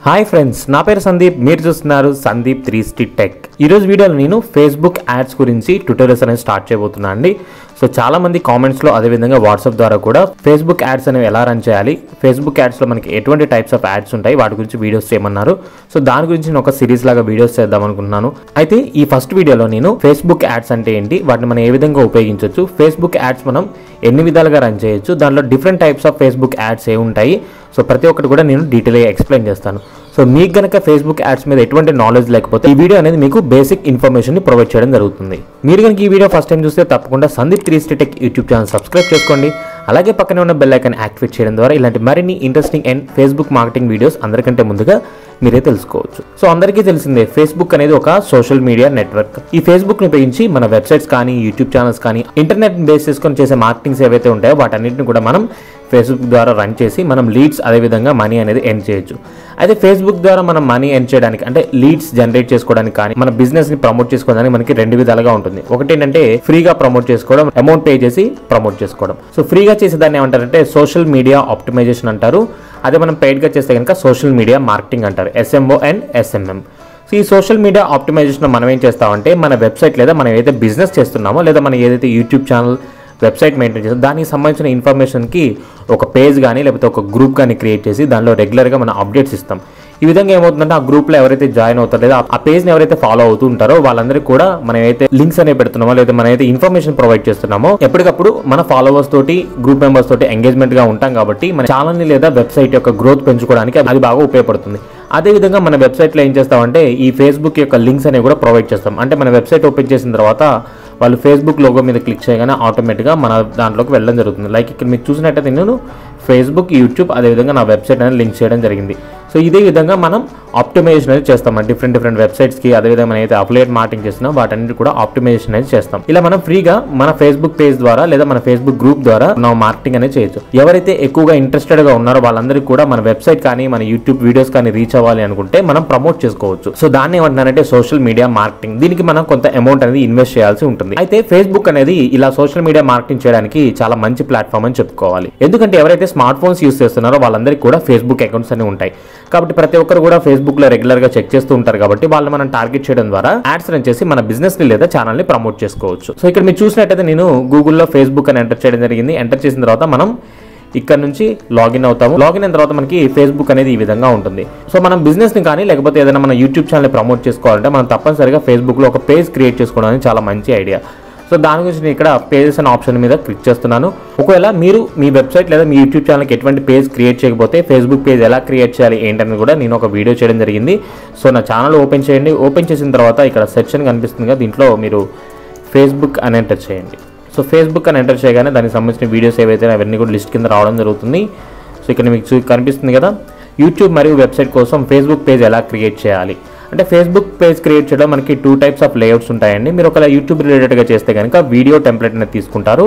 hi friends నా పేరు సందీప్ మీరు చూస్తున్నారు సందీప్ త్రీ స్టిట్ టెక్ ఈరోజు వీడియోలో నేను ఫేస్బుక్ యాడ్స్ గురించి ట్యూటోరియల్స్ అనేది స్టార్ట్ చేయబోతున్నాను అండి సో చాలా మంది కామెంట్స్లో అదేవిధంగా వాట్సాప్ ద్వారా కూడా ఫేస్బుక్ యాడ్స్ అనేవి ఎలా రన్ చేయాలి ఫేస్బుక్ యాడ్స్లో మనకి ఎటువంటి టైప్స్ ఆఫ్ యాడ్స్ ఉంటాయి వాటి గురించి వీడియోస్ చేయమన్నారు సో దాని గురించి నేను ఒక సిరీస్ లాగా వీడియోస్ చేద్దాం అనుకుంటున్నాను అయితే ఈ ఫస్ట్ వీడియోలో నేను ఫేస్బుక్ యాడ్స్ అంటే ఏంటి వాటిని మనం ఏ విధంగా ఉపయోగించవచ్చు ఫేస్బుక్ యాడ్స్ మనం ఎన్ని విధాలుగా రన్ చేయొచ్చు దాంట్లో different types of Facebook ads ఏ ఉంటాయి సో ప్రతి ఒక్కటి కూడా నేను డీటెయిల్గా ఎక్స్ప్లెయిన్ చేస్తాను సో మీకు గనక ఫేస్బుక్ యాడ్స్ మీద ఎటువంటి నాలెడ్జ్ లేకపోతే ఈ వీడియో అనేది మీకు బేసిక్ ఇన్ఫర్మేషన్ ని ప్రొవైడ్ చేయడం జరుగుతుంది మీరు కనుక ఈ వీడియో ఫస్ట్ టైం చూస్తే తప్పకుండా సందీప్ త్రీ స్టేటెక్ యూట్యూబ్ ఛానల్ సబ్స్క్రైబ్ చేసుకోండి అలాగే పక్కనే ఉన్న బెల్ ఐకాన్ యాక్టివేట్ చేయడం ద్వారా ఇలాంటి మరిన్ని interesting and Facebook marketing videos అందరికంటే ముందుగా మీరే తెలుసుకోవచ్చు సో అందరికీ తెలిసిందే ఫేస్బుక్ అనేది ఒక సోషల్ మీడియా నెట్వర్క్ ఈ ఫేస్బుక్ ని ఉపయోగించి మన వెబ్సైట్స్ కానీ యూట్యూబ్ ఛానల్స్ కానీ ఇంటర్నెట్ బేస్ చేసుకొని చేసే మార్కెటింగ్స్ ఏవైతే ఉంటాయో వాటన్నిటిని కూడా మనం ఫేస్బుక్ ద్వారా రన్ చేసి మనం లీడ్స్ అదేవిధంగా మనీ అనేది ఎర్న్ చేయొచ్చు అయితే ఫేస్బుక్ ద్వారా మనం మనీ ఎర్న్ చేయడానికి అంటే లీడ్స్ జనరేట్ చేసుకోవడానికి కానీ మన బిజినెస్ ని ప్రమోట్ చేసుకోవడానికి మనకి రెండు విధాలుగా ఉంటుంది ఒకటి ఏంటంటే ఫ్రీగా ప్రమోట్ చేసుకోవడం అమౌంట్ పే చేసి ప్రమోట్ చేసుకోవడం సో ఫ్రీగా చేసే దాన్ని ఏమంటారంటే సోషల్ మీడియా ఆప్టిమైజేషన్ అంటారు అదే మనం పెయిడ్గా చేస్తే కనుక సోషల్ మీడియా మార్కెటింగ్ అంటారు ఎస్ఎంఓ అండ్ ఎస్ఎంఎం సో ఈ సోషల్ మీడియా ఆప్టిమైజేషన్ మనం ఏం చేస్తామంటే మన వెబ్సైట్ లేదా మనం ఏదైతే బిజినెస్ చేస్తున్నామో లేదా మనం ఏదైతే యూట్యూబ్ ఛానల్ వెబ్సైట్ మెయింటైన్ చేస్తాం దానికి సంబంధించిన ఇన్ఫర్మేషన్కి ఒక పేజ్ కానీ లేకపోతే ఒక గ్రూప్ కానీ క్రియేట్ చేసి దానిలో రెగ్యులర్గా మనం అప్డేట్స్ ఇస్తాం ఈ విధంగా ఏమవుతుందంటే ఆ గ్రూప్లో ఎవరైతే జాయిన్ అవుతారో లేదా ఆ పేజ్ని ఎవరైతే ఫాలో అవుతూ ఉంటారో వాళ్ళందరికీ కూడా మనం ఏదైతే లింక్స్ అనేవి పెడుతున్నామో లేదా మనం అయితే ఇన్ఫర్మేషన్ ప్రొవైడ్ చేస్తున్నామో ఎప్పటికప్పుడు మన ఫాలోవర్స్ తోటి గ్రూప్ మెంబర్స్ తోటి ఎంగేజ్మెంట్ గా ఉంటాం కాబట్టి మన ఛానల్ ని లేదా వెబ్సైట్ యొక్క గ్రోత్ పెంచుకోవడానికి అది బాగా ఉపయోగపడుతుంది అదేవిధంగా మన వెబ్సైట్లో ఏం చేస్తామంటే ఈ ఫేస్బుక్ యొక్క లింక్స్ అనేవి కూడా ప్రొవైడ్ చేస్తాం అంటే మన వెబ్సైట్ ఓపెన్ చేసిన తర్వాత వాళ్ళు ఫేస్బుక్ లోగో మీద క్లిక్ చేయగానే ఆటోమేటిక్గా మన దాంట్లోకి వెళ్ళడం జరుగుతుంది లైక్ ఇక్కడ మీరు చూసినట్టయితే నేను ఫేస్బుక్ యూట్యూబ్ అదేవిధంగా నా వెబ్సైట్ అనేది లింక్ చేయడం జరిగింది సో ఇదే విధంగా మనం ఆప్టిమైజేషన్ అనేది చేస్తాం డిఫరెంట్ డిఫరెంట్ వెబ్సైట్స్కి అదేవిధంగా మనం అయితే అప్లైట్ మార్కెటింగ్ చేస్తున్నాం వాటన్నిటి కూడా ఆప్టిమైజేషన్ అనేది చేస్తాం ఇలా మనం ఫ్రీగా మన ఫేస్బుక్ పేజ్ ద్వారా లేదా మన ఫేస్బుక్ గ్రూప్ ద్వారా మనం మార్కెటింగ్ అనేది చేయొచ్చు ఎవరైతే ఎక్కువగా ఇంట్రెస్టెడ్ గా ఉన్నారో వాళ్ళందరికీ కూడా మన వెబ్సైట్ కానీ మన యూట్యూబ్ వీడియోస్ కానీ రీచ్ అవ్వాలి అనుకుంటే మనం ప్రమోట్ చేసుకోవచ్చు సో దాన్ని ఏమంటున్నారంటే సోషల్ మీడియా మార్కెటింగ్ దీనికి మనం కొంత అమౌంట్ అనేది ఇన్వెస్ట్ చేయాల్సి ఉంటుంది అయితే ఫేస్బుక్ అనేది ఇలా సోషల్ మీడియా మార్కెటింగ్ చేయడానికి చాలా మంచి ప్లాట్ఫామ్ అని చెప్పుకోవాలి ఎందుకంటే ఎవరైతే స్మార్ట్ ఫోన్స్ యూస్ చేస్తున్నారో వాళ్ళందరికీ కూడా ఫేస్బుక్ అకౌంట్స్ అనేవి ఉంటాయి కాబట్టి ప్రతి ఒక్కరు కూడా ఫేస్బుక్ లో రెగ్యులర్ గా చెక్ చేస్తూ ఉంటారు కాబట్టి వాళ్ళు మనం టార్గెట్ చేయడం ద్వారా యాడ్స్ రన్ చేసి మన బిజినెస్ ని లేదా ఛానల్ ని ప్రమోట్ చేసుకోవచ్చు సో ఇక్కడ మీరు చూసినట్టయితే నేను గూగుల్లో ఫేస్బుక్ అని ఎంటర్ చేయడం జరిగింది ఎంటర్ చేసిన తర్వాత మనం ఇక్కడ నుంచి లాగిన్ అవుతాము లాగిన్ అయిన తర్వాత మనకి ఫేస్బుక్ అనేది ఈ విధంగా ఉంటుంది సో మనం బిజినెస్ ని కానీ లేకపోతే ఏదైనా మన యూట్యూబ్ ఛానల్ ప్రమోట్ చేసుకోవాలంటే మనం తప్పనిసరిగా ఫేస్బుక్ లో ఒక పేజ్ క్రియేట్ చేసుకోవడం అనేది చాలా మంచి ఐడియా సో దాని గురించి నేను ఇక్కడ పేజెస్ అనే ఆప్షన్ మీద క్లిక్ చేస్తున్నాను ఒకవేళ మీరు మీ వెబ్సైట్ లేదా మీ యూట్యూబ్ ఛానల్కి ఎటువంటి పేజ్ క్రియేట్ చేయకపోతే ఫేస్బుక్ పేజ్ ఎలా క్రియేట్ చేయాలి ఏంటని కూడా నేను ఒక వీడియో చేయడం జరిగింది సో నా ఛానల్ ఓపెన్ చేయండి ఓపెన్ చేసిన తర్వాత ఇక్కడ సెక్షన్ కనిపిస్తుంది కదా దీంట్లో మీరు ఫేస్బుక్ అని ఎంటర్ చేయండి సో ఫేస్బుక్ అని ఎంటర్ చేయగానే దానికి సంబంధించిన వీడియోస్ ఏవైతే అవన్నీ కూడా లిస్ట్ కింద రావడం జరుగుతుంది సో ఇక్కడ మీకు చూ- కనిపిస్తుంది కదా యూట్యూబ్ మరియు వెబ్సైట్ కోసం ఫేస్బుక్ పేజ్ ఎలా క్రియేట్ చేయాలి అంటే ఫేస్బుక్ పేజ్ క్రియేట్ చేయడం మనకి టూ టైప్స్ ఆఫ్ లేఅవుట్స్ ఉంటాయండి మీరు ఒకవేళ యూట్యూబ్ రిలేటెడ్గా చేస్తే కనుక వీడియో టెంప్లెట్ అనేది తీసుకుంటారు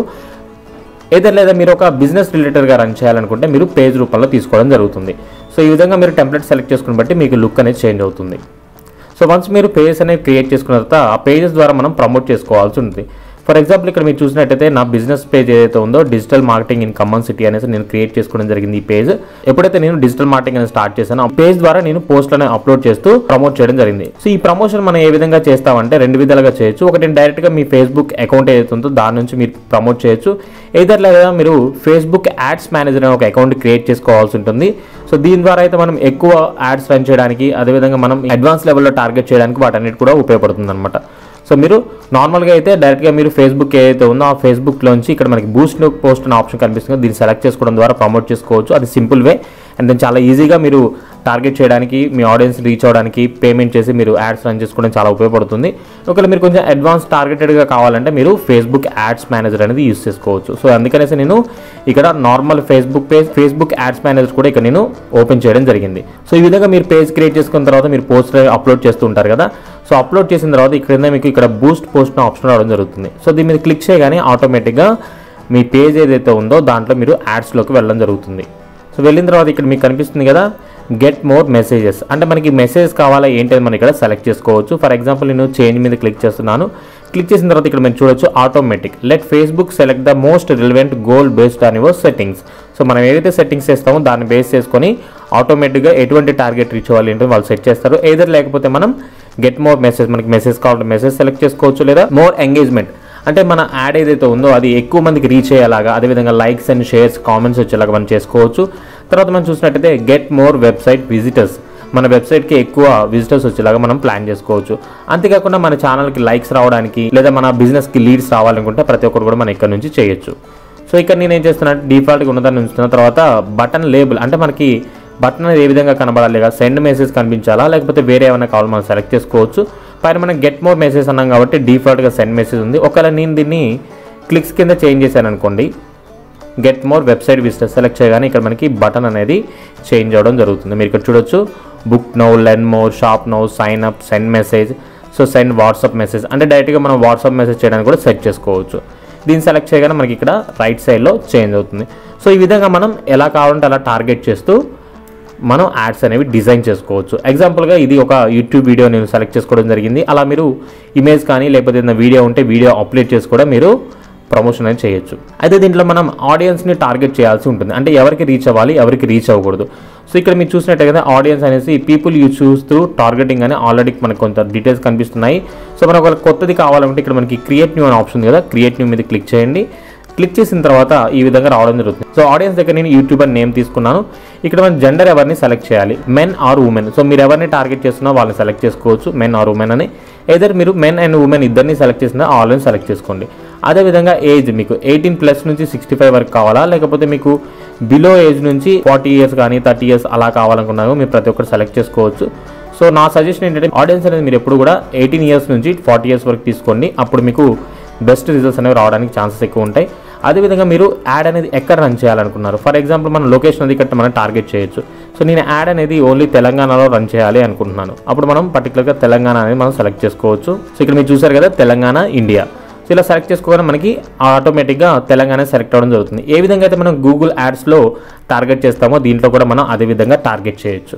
ఏదో లేదా మీరు ఒక బిజినెస్ రిలేటెడ్గా రన్ చేయాలనుకుంటే మీరు పేజ్ రూపంలో తీసుకోవడం జరుగుతుంది సో ఈ విధంగా మీరు టెంప్లెట్ సెలెక్ట్ చేసుకుని బట్టి మీకు లుక్ అనేది చేంజ్ అవుతుంది సో వన్స్ మీరు పేజెస్ అనేవి క్రియేట్ చేసుకున్న తర్వాత ఆ పేజెస్ ద్వారా మనం ప్రమోట్ చేసుకోవాల్సి ఉంటుంది ఫర్ ఎగ్జాంపుల్ ఇక్కడ మీరు చూసినట్టయితే నా బిజినెస్ పేజ్ ఏదైతే ఉందో digital marketing in Khammam city అనేసి నేను క్రియేట్ చేసుకోవడం జరిగింది ఈ పేజ్ ఎప్పుడైతే నేను డిజిటల్ మార్కెటింగ్ అనేది స్టార్ట్ చేశానో ఆ పేజ్ ద్వారా నేను పోస్ట్లను అప్లోడ్ చేస్తూ ప్రమోట్ చేయడం జరిగింది సో ఈ ప్రమోషన్ మనం ఏ విధంగా చేస్తామంటే రెండు విధాలుగా చేయొచ్చు ఒకటి డైరెక్ట్ గా మీ ఫేస్బుక్ అకౌంట్ ఏదైతే ఉందో దాని నుంచి మీరు ప్రమోట్ చేయొచ్చు ఏదర్ లేదా మీరు ఫేస్బుక్ యాడ్స్ మేనేజర్ అనే ఒక అకౌంట్ క్రియేట్ చేసుకోవాల్సి ఉంటుంది సో దీని ద్వారా అయితే మనం ఎక్కువ యాడ్స్ రన్ చేయడానికి అదేవిధంగా మనం అడ్వాన్స్ లెవెల్లో టార్గెట్ చేయడానికి వాటన్నిటి కూడా ఉపయోగపడుతుంది అనమాట సో మీరు నార్మల్గా అయితే డైరెక్ట్గా మీరు ఫేస్బుక్ ఏదైతే ఉందో ఆ ఫేస్బుక్లోంచి ఇక్కడ మనకి బూస్ట్ పోస్ట్ అనే ఆప్షన్ కనిపిస్తుంది దీన్ని సెలెక్ట్ చేసుకోవడం ద్వారా ప్రమోట్ చేసుకోవచ్చు అది సింపుల్ వే అండ్ దెన్ చాలా ఈజీగా మీరు టార్గెట్ చేయడానికి మీ ఆడియన్స్ రీచ్ అవ్వడానికి పేమెంట్ చేసి మీరు యాడ్స్ రన్ చేసుకోవడం చాలా ఉపయోగపడుతుంది ఒకవేళ మీరు కొంచెం అడ్వాన్స్ టార్గెటెడ్గా కావాలంటే మీరు ఫేస్బుక్ యాడ్స్ మేనేజర్ అనేది యూస్ చేసుకోవచ్చు సో అందుకనేసి నేను ఇక్కడ normal Facebook page Facebook ads manager కూడా ఇక్కడ నేను ఓపెన్ చేయడం జరిగింది సో ఈ విధంగా మీరు పేజ్ క్రియేట్ చేసుకున్న తర్వాత మీరు పోస్ట్ అప్లోడ్ చేస్తూ ఉంటారు కదా సో అప్లోడ్ చేసిన తర్వాత ఇక్కడ మీకు ఇక్కడ బూస్ట్ పోస్ట్ ఆప్షన్ రావడం జరుగుతుంది సో దీని మీద క్లిక్ చేయగానే ఆటోమేటిక్గా మీ పేజ్ ఏదైతే ఉందో దాంట్లో మీరు యాడ్స్లోకి వెళ్ళడం జరుగుతుంది సో వెళ్ళిన తర్వాత ఇక్కడ మీకు కనిపిస్తుంది కదా గెట్ మోర్ మెసేజెస్ అంటే మనకి మెసేజ్ కావాలా ఏంటి మనం ఇక్కడ సెలెక్ట్ చేసుకోవచ్చు ఫర్ ఎగ్జాంపుల్ నేను చేంజ్ మీద క్లిక్ చేస్తున్నాను క్లిక్ చేసిన తర్వాత ఇక్కడ మనం చూడొచ్చు automatic let Facebook select the most relevant goal based on your settings so మనం ఏదైతే సెట్టింగ్స్ చేస్తామో దాన్ని బేస్ చేసుకొని ఆటోమేటిక్గా ఎటువంటి టార్గెట్ రీచ్ అవ్వాలి ఏంటో వాళ్ళు సెట్ చేస్తారు ఏదర్ లేకపోతే మనం గెట్ మోర్ మెసేజ్ మనకి మెసేజ్ కావాలంటే మెసేజ్ సెలెక్ట్ చేసుకోవచ్చు లేదా మోర్ ఎంగేజ్మెంట్ అంటే మన యాడ్ ఏదైతే ఉందో అది ఎక్కువ మందికి రీచ్ అయ్యేలాగా అదేవిధంగా లైక్స్ అండ్ షేర్స్ కామెంట్స్ వచ్చేలాగా మనం చేసుకోవచ్చు తర్వాత మనం చూసినట్టయితే గెట్ మోర్ వెబ్సైట్ విజిటర్స్ మన వెబ్సైట్కి ఎక్కువ విజిటర్స్ వచ్చేలాగా మనం ప్లాన్ చేసుకోవచ్చు అంతేకాకుండా మన ఛానల్కి లైక్స్ రావడానికి లేదా మన బిజినెస్కి లీడ్స్ రావాలనుకుంటే ప్రతి ఒక్కరు కూడా మనం ఇక్కడ నుంచి చేయొచ్చు సో ఇక్కడ నేను ఏం చేస్తున్నా డిఫాల్ట్గా ఉన్నదాన్ని ఉంచుతున్న తర్వాత బటన్ లేబుల్ అంటే మనకి బటన్ అనేది ఏ విధంగా కనబడాలి లేదా సెండ్ మెసేజ్ కనిపించాలా లేకపోతే వేరే ఏమైనా కావాలి మనం సెలెక్ట్ చేసుకోవచ్చు పైన మనం గెట్ మోర్ మెసేజ్ అన్నాం కాబట్టి డిఫాల్ట్గా సెండ్ మెసేజ్ ఉంది ఒకవేళ నేను దీన్ని క్లిక్స్ కింద చేంజ్ చేశాను అనుకోండి get more website visitor select చేయగానే ఇక్కడ మనకి బటన్ అనేది చేంజ్ అవ్వడం జరుగుతుంది మీరు ఇక్కడ చూడొచ్చు book now learn more shop now sign up send message so send WhatsApp message అంటే డైరెక్ట్గా మనం వాట్సాప్ మెసేజ్ చేయడానికి కూడా సెట్ చేసుకోవచ్చు దీన్ని సెలెక్ట్ చేయగానే మనకి ఇక్కడ రైట్ సైడ్లో చేంజ్ అవుతుంది సో ఈ విధంగా మనం ఎలా కావాలంటే అలా టార్గెట్ చేస్తూ మనం యాడ్స్ అనేవి డిజైన్ చేసుకోవచ్చు ఎగ్జాంపుల్గా ఇది ఒక యూట్యూబ్ వీడియో నేను సెలెక్ట్ చేసుకోవడం జరిగింది అలా మీరు ఇమేజ్ కానీ లేకపోతే ఏదైనా వీడియో ఉంటే వీడియో అప్లోడ్ చేసి కూడా మీరు ప్రమోషన్ అనేది చేయొచ్చు అయితే దీంట్లో మనం ఆడియన్స్ని టార్గెట్ చేయాల్సి ఉంటుంది అంటే ఎవరికి రీచ్ అవ్వాలి ఎవరికి రీచ్ అవ్వకూడదు సో ఇక్కడ మీరు చూసినట్టే కదా ఆడియన్స్ అనేసి people you choose through targeting అని ఆల్రెడీ మనకు కొంత డీటెయిల్స్ కనిపిస్తున్నాయి సో మనకు ఒక కొత్తది కావాలంటే ఇక్కడ మనకి క్రియేట్ న్యూ అనే ఆప్షన్ ఉంది కదా క్రియేట్ న్యూ మీద క్లిక్ చేయండి క్లిక్ చేసిన తర్వాత ఈ విధంగా రావడం జరుగుతుంది సో ఆడియన్స్ దగ్గర నేను యూట్యూబర్ నేమ్ తీసుకున్నాను ఇక్కడ మనం జెండర్ ఎవరిని సెలెక్ట్ చేయాలి మెన్ ఆర్ ఉమెన్ సో మీరు ఎవరిని టార్గెట్ చేస్తున్నా వాళ్ళని సెలెక్ట్ చేసుకోవచ్చు మెన్ ఆర్ ఉమెన్ అని ఏదర్ మీరు మెన్ అండ్ ఉమెన్ ఇద్దరిని సెలెక్ట్ చేసినా ఆల్రెడీ సెలెక్ట్ చేసుకోండి అదేవిధంగా ఏజ్ మీకు ఎయిటీన్ ప్లస్ నుంచి సిక్స్టీ ఫైవ్ వరకు కావాలా లేకపోతే మీకు బిలో ఏజ్ నుంచి ఫార్టీ ఇయర్స్ కానీ థర్టీ ఇయర్స్ అలా కావాలనుకున్నాను మీరు ప్రతి ఒక్కరు సెలెక్ట్ చేసుకోవచ్చు సో నా సజెషన్ ఏంటంటే ఆడియన్స్ అనేది మీరు ఎప్పుడు కూడా ఎయిటీన్ ఇయర్స్ నుంచి ఫార్టీ ఇయర్స్ వరకు తీసుకోండి అప్పుడు మీకు బెస్ట్ రిజల్ట్స్ అనేవి రావడానికి ఛాన్సెస్ ఎక్కువ ఉంటాయి అదేవిధంగా మీరు యాడ్ అనేది ఎక్కడ రన్ చేయాలనుకున్నారు ఫర్ ఎగ్జాంపుల్ మన లొకేషన్ అది ఇక్కడ మనం టార్గెట్ చేయొచ్చు సో నేను యాడ్ అనేది ఓన్లీ తెలంగాణలో రన్ చేయాలి అనుకుంటున్నాను అప్పుడు మనం పర్టికులర్గా తెలంగాణ అనేది మనం సెలెక్ట్ చేసుకోవచ్చు సో ఇక్కడ మీరు చూసారు కదా తెలంగాణ ఇండియా సో ఇలా సెలెక్ట్ చేసుకోగానే మనకి ఆటోమేటిక్గా తెలంగాణ సెలెక్ట్ అవ్వడం జరుగుతుంది ఏ విధంగా అయితే మనం గూగుల్ యాడ్స్లో టార్గెట్ చేస్తామో దీంట్లో కూడా మనం అదే విధంగా టార్గెట్ చేయొచ్చు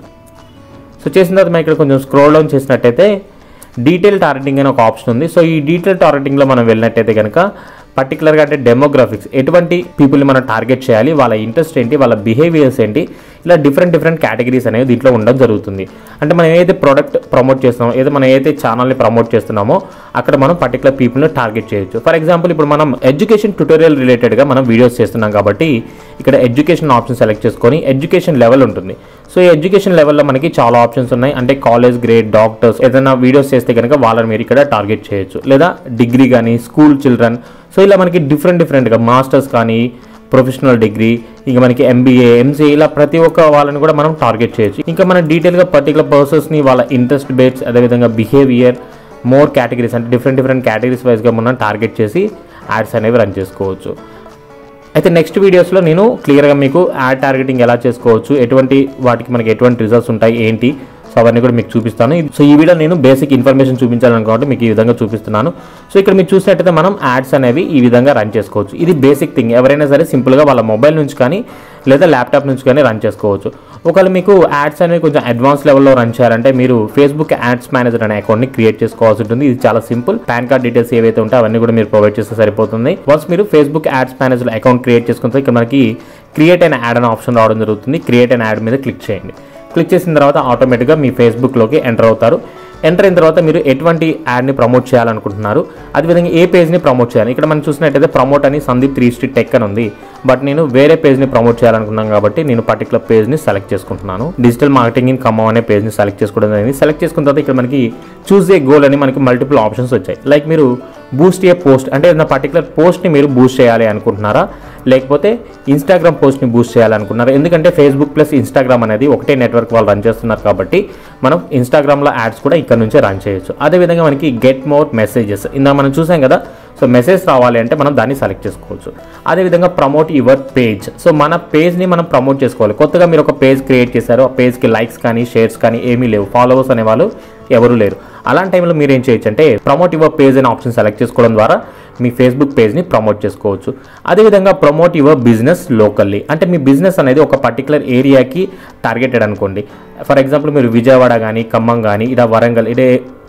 సో చేసిన తర్వాత మనం ఇక్కడ కొంచెం స్క్రోల్ డౌన్ చేసినట్టయితే డీటెయిల్ టార్గెటింగ్ అనే ఒక ఆప్షన్ ఉంది సో ఈ డీటెయిల్ టార్గెటింగ్లో మనం వెళ్ళినట్టయితే కనుక పర్టికులర్గా అంటే డెమోగ్రాఫిక్స్ ఎటువంటి పీపుల్ని మనం టార్గెట్ చేయాలి వాళ్ళ ఇంట్రెస్ట్ ఏంటి వాళ్ళ బిహేవియర్స్ ఏంటి ఇలా డిఫరెంట్ డిఫరెంట్ కేటగిరీస్ అనేవి దీంట్లో ఉండడం జరుగుతుంది అంటే మనం ఏదైతే ప్రోడక్ట్ ప్రమోట్ చేస్తున్నామో ఏదో మనం ఏదైతే ఛానల్ని ప్రమోట్ చేస్తున్నామో అక్కడ మనం పర్టికులర్ పీపుల్ని టార్గెట్ చేయొచ్చు ఫర్ ఎగ్జాంపుల్ ఇప్పుడు మనం ఎడ్యుకేషన్ ట్యూటోరియల్ రిలేటెడ్గా మనం వీడియోస్ చేస్తున్నాం కాబట్టి ఇక్కడ ఎడ్యుకేషన్ ఆప్షన్ సెలెక్ట్ చేసుకొని ఎడ్యుకేషన్ లెవెల్ ఉంటుంది సో ఈ ఎడ్యుకేషన్ లెవెల్లో మనకి చాలా ఆప్షన్స్ ఉన్నాయి అంటే కాలేజ్ గ్రేడ్ డాక్టర్స్ ఏదైనా వీడియోస్ చేస్తే కనుక వాళ్ళని మీరు ఇక్కడ టార్గెట్ చేయొచ్చు లేదా డిగ్రీ కానీ స్కూల్ చిల్డ్రన్ సో ఇలా మనకి డిఫరెంట్ డిఫరెంట్గా మాస్టర్స్ కానీ ప్రొఫెషనల్ డిగ్రీ ఇంకా మనకి ఎంబీఏ ఎంసీఏ ఇలా ప్రతి ఒక్క వాళ్ళని కూడా మనం టార్గెట్ చేయొచ్చు ఇంకా మనం డీటెయిల్గా పర్టికులర్ పర్సన్స్ని వాళ్ళ ఇంట్రెస్ట్ బేట్స్ అదేవిధంగా బిహేవియర్ మోర్ కేటగిరీస్ అంటే డిఫరెంట్ డిఫరెంట్ కేటగిరీస్ వైజ్గా మనం టార్గెట్ చేసి యాడ్స్ అనేవి రన్ చేసుకోవచ్చు అయితే నెక్స్ట్ వీడియోస్లో నేను క్లియర్గా మీకు యాడ్ టార్గెటింగ్ ఎలా చేసుకోవచ్చు ఎటువంటి వాటికి మనకి ఎటువంటి రిజల్ట్స్ ఉంటాయి ఏంటి సో అవన్నీ కూడా మీకు చూపిస్తాను సో ఈ వీడియో నేను బేసిక్ ఇన్ఫర్మేషన్ చూపించాలనుకోండి మీకు ఈ విధంగా చూపిస్తున్నాను సో ఇక్కడ మీరు చూసినట్టయితే మనం యాడ్స్ అనేవి ఈ విధంగా రన్ చేసుకోవచ్చు ఇది బేసిక్ థింగ్ ఎవరైనా సరే సింపుల్గా వాళ్ళ మొబైల్ నుంచి కానీ లేదా ల్యాప్టాప్ నుంచి కానీ రన్ చేసుకోవచ్చు ఒకవేళ మీకు యాడ్స్ అనేవి కొంచెం అడ్వాన్స్ లెవెల్లో రన్ చేయాలంటే మీరు ఫేస్బుక్ యాడ్స్ మేనేజర్ అనే అకౌంట్ని క్రియేట్ చేసుకోవాల్సి ఉంటుంది ఇది చాలా సింపుల్ పాన్ కార్డ్ డీటెయిల్స్ ఏవైతే ఉంటాయో అవన్నీ కూడా మీరు ప్రొవైడ్ చేస్తే సరిపోతుంది వన్స్ మీరు Facebook ads manager account create చేసుకుంటే ఇక్కడ మనకి క్రియేట్ అయిన యాడ్ అనే ఆప్షన్ రావడం జరుగుతుంది క్రియేట్ అయిన యాడ్ మీద క్లిక్ చేయండి క్లిక్ చేసిన తర్వాత ఆటోమేటిక్గా మీ ఫేస్బుక్లోకి ఎంటర్ అవుతారు ఎంటర్ అయిన తర్వాత మీరు ఎటువంటి యాడ్ని ప్రమోట్ చేయాలనుకుంటున్నారు అదేవిధంగా ఏ పేజ్ని ప్రమోట్ చేయాలి ఇక్కడ మనం చూసినట్టయితే ప్రమోట్ అని సందీప్ త్రీ స్ట్రీట్ టెక్ అని ఉంది బట్ నేను వేరే పేజ్ని ప్రమోట్ చేయాలనుకున్నాను కాబట్టి నేను పర్టికులర్ పేజ్ని సెలెక్ట్ చేసుకుంటున్నాను డిజిటల్ మార్కెటింగ్ ఇన్ ఖమ్మం అనే పేజ్ని సెలెక్ట్ చేసుకోవడం జరిగింది సెలెక్ట్ చేసుకున్న తర్వాత ఇక్కడ మనకి చూస్ ఏ గోల్ అని మనకి మల్టిపుల్ ఆప్షన్స్ వచ్చాయి లైక్ మీరు బూస్ట్ ఏ పోస్ట్ అంటే ఏదైనా పర్టికులర్ పోస్ట్ని మీరు బూస్ట్ చేయాలి అనుకుంటున్నారా లేకపోతే ఇన్స్టాగ్రామ్ పోస్ట్ని బూస్ట్ చేయాలనుకుంటున్నారా ఎందుకంటే ఫేస్బుక్ ప్లస్ ఇన్స్టాగ్రామ్ అనేది ఒకటే నెట్వర్క్ వాళ్ళు రన్ చేస్తున్నారు కాబట్టి మనం ఇన్స్టాగ్రామ్లో యాడ్స్ కూడా ఇక్కడ నుంచే రన్ చేయొచ్చు అదేవిధంగా మనకి గెట్ మోర్ మెసేజెస్ ఇందా మనం చూసాం కదా సో మెసేజ్ రావాలి అంటే మనం దాన్ని సెలెక్ట్ చేసుకోవచ్చు అదేవిధంగా ప్రమోట్ యువర్ పేజ్ సో మన పేజ్ని మనం ప్రమోట్ చేసుకోవాలి కొత్తగా మీరు ఒక పేజ్ క్రియేట్ చేశారు ఆ పేజ్కి లైక్స్ కానీ షేర్స్ కానీ ఏమీ లేవు ఫాలోవర్స్ అనేవాళ్ళు ఎవరు లేరు అలాంటి టైంలో మీరు ఏం చేయొచ్చు అంటే ప్రమోట్ యువర్ పేజ్ అనే ఆప్షన్ సెలెక్ట్ చేసుకోవడం ద్వారా మీ ఫేస్బుక్ పేజ్ని ప్రమోట్ చేసుకోవచ్చు అదేవిధంగా ప్రమోట్ యువర్ బిజినెస్ లోకల్లీ అంటే మీ బిజినెస్ అనేది ఒక పర్టికులర్ ఏరియాకి టార్గెటెడ్ అనుకోండి ఫర్ ఎగ్జాంపుల్ మీరు విజయవాడ కానీ ఖమ్మం కానీ ఇలా వరంగల్ ఇదే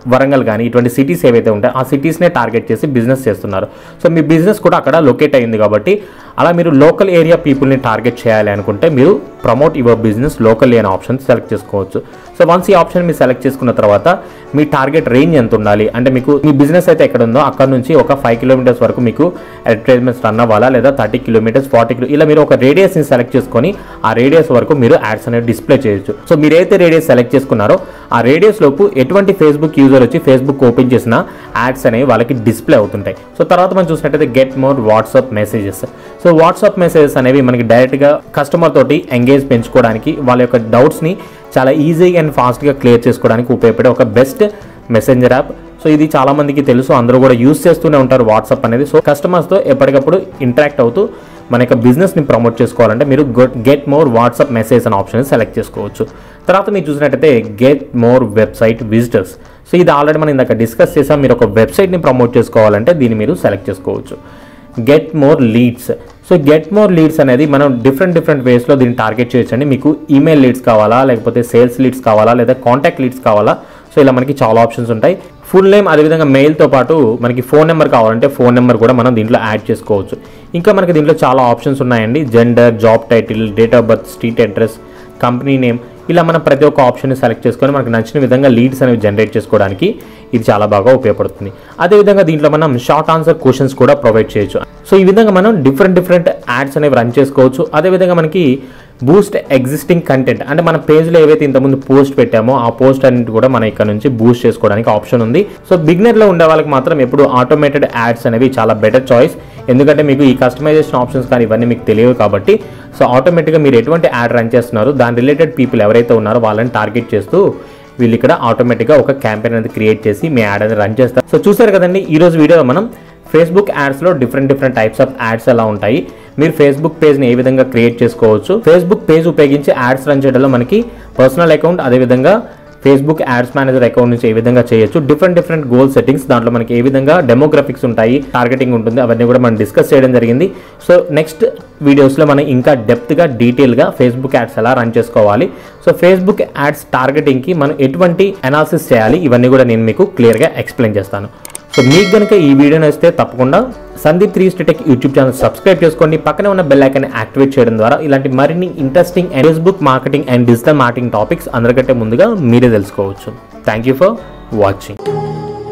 వరంగల్ కానీ ఇటువంటి సిటీస్ ఏవైతే ఉంటాయో ఆ సిటీస్నే టార్గెట్ చేసి బిజినెస్ చేస్తున్నారు సో మీ బిజినెస్ కూడా అక్కడ లొకేట్ అయింది కాబట్టి అలా మీరు లోకల్ ఏరియా పీపుల్ని టార్గెట్ చేయాలి అనుకుంటే మీరు ప్రమోట్ యువర్ బిజినెస్ లోకల్లీ అనే ఆప్షన్ సెలెక్ట్ చేసుకోవచ్చు సో వన్స్ ఈ ఆప్షన్ మీరు సెలెక్ట్ చేసుకున్న తర్వాత మీ టార్గెట్ రేంజ్ ఎంత ఉండాలి అంటే మీకు మీ బిజినెస్ అయితే ఎక్కడ ఉందో అక్కడ నుంచి ఒక ఫైవ్ కిలోమీటర్స్ వరకు మీకు అడ్వర్టైజ్మెంట్స్ రన్ అవ్వాలా లేదా థర్టీ కిలోమీటర్స్ ఫార్టీ కిలో ఇలా మీరు ఒక రేడియస్ని సెలెక్ట్ చేసుకొని ఆ రేడియస్ వరకు మీరు యాడ్స్ అనేది డిస్ప్లే చేయొచ్చు సో మీరు ఏదైతే రేడియస్ సెలెక్ట్ చేసుకున్నారో ఆ రేడియస్ లోపు ఎటువంటి ఫేస్బుక్ యూజర్ వచ్చి ఫేస్బుక్ ఓపెన్ చేసిన యాడ్స్ అనేవి వాళ్ళకి డిస్ప్లే అవుతుంటాయి సో తర్వాత మనం చూసినట్టయితే get more WhatsApp messages so WhatsApp messages అనేవి మనకి డైరెక్ట్గా కస్టమర్ తోటి ఎంగేజ్ పెంచుకోవడానికి వాళ్ళ యొక్క డౌట్స్ని చాలా ఈజీగా అండ్ ఫాస్ట్గా క్లియర్ చేసుకోవడానికి ఉపయోగపడే ఒక బెస్ట్ మెసెంజర్ యాప్ సో ఇది చాలా మందికి తెలుసు అందరూ కూడా యూస్ చేస్తూనే ఉంటారు వాట్సాప్ అనేది సో కస్టమర్స్తో ఎప్పటికప్పుడు ఇంటరాక్ట్ అవుతూ మన యొక్క బిజినెస్ని ప్రమోట్ చేసుకోవాలంటే మీరు గెట్ మోర్ వాట్సాప్ మెసేజ్ అనే ఆప్షన్ సెలెక్ట్ చేసుకోవచ్చు తర్వాత మీరు చూసినట్టయితే get more website visitors so ఇది ఆల్రెడీ మనం ఇందాక డిస్కస్ చేసాం మీరు ఒక వెబ్సైట్ని ప్రమోట్ చేసుకోవాలంటే దీన్ని మీరు సెలెక్ట్ చేసుకోవచ్చు get more leads so get more leads అనేది మనం డిఫరెంట్ డిఫరెంట్ వేస్లో దీన్ని టార్గెట్ చేయొచ్చండి మీకు ఈమెయిల్ లీడ్స్ కావాలా లేకపోతే సేల్స్ లీడ్స్ కావాలా లేదా కాంటాక్ట్ లీడ్స్ కావాలా సో ఇలా మనకి చాలా ఆప్షన్స్ ఉంటాయి ఫుల్ నేమ్ అదేవిధంగా మెయిల్తో పాటు మనకి ఫోన్ నెంబర్ కావాలంటే ఫోన్ నెంబర్ కూడా మనం దీంట్లో యాడ్ చేసుకోవచ్చు ఇంకా మనకి దీంట్లో చాలా ఆప్షన్స్ ఉన్నాయండి gender job title date of birth street address company name ఇలా మనం ప్రతి ఒక్క ఆప్షన్ని సెలెక్ట్ చేసుకొని మనకు నచ్చిన విధంగా లీడ్స్ అనేవి జనరేట్ చేసుకోవడానికి ఇది చాలా బాగా ఉపయోగపడుతుంది అదేవిధంగా దీంట్లో మనం షార్ట్ ఆన్సర్ క్వశ్చన్స్ కూడా ప్రొవైడ్ చేయొచ్చు సో ఈ విధంగా మనం డిఫరెంట్ డిఫరెంట్ యాడ్స్ అనేవి రన్ చేసుకోవచ్చు అదేవిధంగా మనకి బూస్ట్ ఎగ్జిస్టింగ్ కంటెంట్ అంటే మన పేజ్లో ఏవైతే ఇంతకుముందు పోస్ట్ పెట్టామో ఆ పోస్ట్ అన్నిటి కూడా మనం ఇక్కడ నుంచి బూస్ట్ చేసుకోవడానికి ఆప్షన్ ఉంది సో బిగినర్లో ఉండే వాళ్ళకి మాత్రం ఎప్పుడు ఆటోమేటెడ్ యాడ్స్ అనేవి చాలా బెటర్ చాయిస్ ఎందుకంటే మీకు ఈ కస్టమైజేషన్ ఆప్షన్స్ కానీ ఇవన్నీ మీకు తెలియవు కాబట్టి సో ఆటోమేటిక్గా మీరు ఎటువంటి యాడ్ రన్ చేస్తున్నారు దాని రిలేటెడ్ పీపుల్ ఎవరైతే ఉన్నారో వాళ్ళని టార్గెట్ చేస్తూ వీళ్ళు ఇక్కడ ఆటోమేటిక్గా ఒక క్యాంపెయిన్ అనేది క్రియేట్ చేసి మీ యాడ్ అనేది రన్ చేస్తారు సో చూసారు కదండి ఈ రోజు వీడియోలో మనం ఫేస్బుక్ యాడ్స్లో different different types of ads ఎలా ఉంటాయి మీరు ఫేస్బుక్ పేజ్ని ఏ విధంగా క్రియేట్ చేసుకోవచ్చు ఫేస్బుక్ పేజ్ ఉపయోగించి యాడ్స్ రన్ చేయడంలో మనకి పర్సనల్ అకౌంట్ అదేవిధంగా ఫేస్బుక్ యాడ్స్ మేనేజర్ అకౌంట్ నుంచి ఏ విధంగా చేయొచ్చు డిఫరెంట్ డిఫరెంట్ గోల్ సెట్టింగ్స్ దాంట్లో మనకి ఏ విధంగా డెమోగ్రఫిక్స్ ఉంటాయి టార్గెటింగ్ ఉంటుంది అవన్నీ కూడా మనం డిస్కస్ చేయడం జరిగింది సో నెక్స్ట్ వీడియోస్లో మనం ఇంకా డెప్త్గా డీటెయిల్గా ఫేస్బుక్ యాడ్స్ ఎలా రన్ చేసుకోవాలి సో ఫేస్బుక్ యాడ్స్ టార్గెటింగ్కి మనం ఎటువంటి అనాలిసిస్ చేయాలి ఇవన్నీ కూడా నేను మీకు క్లియర్గా ఎక్స్ప్లెయిన్ చేస్తాను సో మీకు కనుక ఈ వీడియో నచ్చితే తప్పకుండా సందీప్ త్రీ స్టేటెక్ యూట్యూబ్ ఛానల్ సబ్స్క్రైబ్ చేసుకోండి పక్కనే ఉన్న బెల్ ఐకాన్ యాక్టివేట్ చేయడం ద్వారా ఇలాంటి మరిన్ని interesting Facebook marketing and digital marketing topics అందరికంటే ముందుగా మీరే తెలుసుకోవచ్చు థ్యాంక్ యూ ఫర్ వాచింగ్